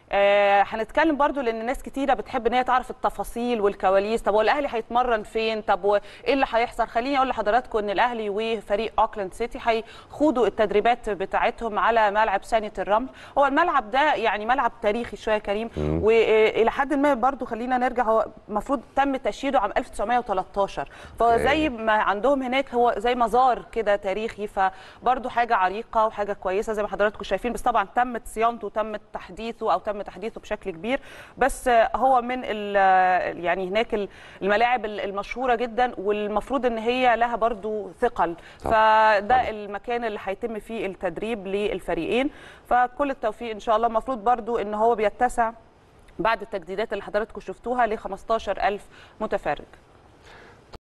آه، هنتكلم برضو لان ناس كتيره بتحب ان هي تعرف التفاصيل والكواليس طب هو الاهلي هيتمرن فين طب وايه اللي هيحصل خليني اقول لحضراتكم ان الاهلي وفريق اوكلاند سيتي هيخوضوا التدريبات بتاعتهم على ملعب ثانيه الرمل هو الملعب ده يعني ملعب تاريخي شويه يا كريم والى حد ما برضو خلينا نرجع هو المفروض تم تشييده عام 1913 فهو زي ما عندهم هناك هو زي مزار كده تاريخي فبرضو حاجه عريقه وحاجه كويسه زي ما حضراتكم شايفين بس طبعا تمت صيانته وتم تحديثه او تم تحديثه بشكل كبير بس هو من ال- يعني هناك الملاعب المشهوره جدا والمفروض ان هي لها برضو ثقل فده المكان اللي هيتم فيه التدريب للفريقين فكل التوفيق ان شاء الله المفروض برضو ان هو بيتسع بعد التجديدات اللي حضراتكم شفتوها ل 15000 متفرج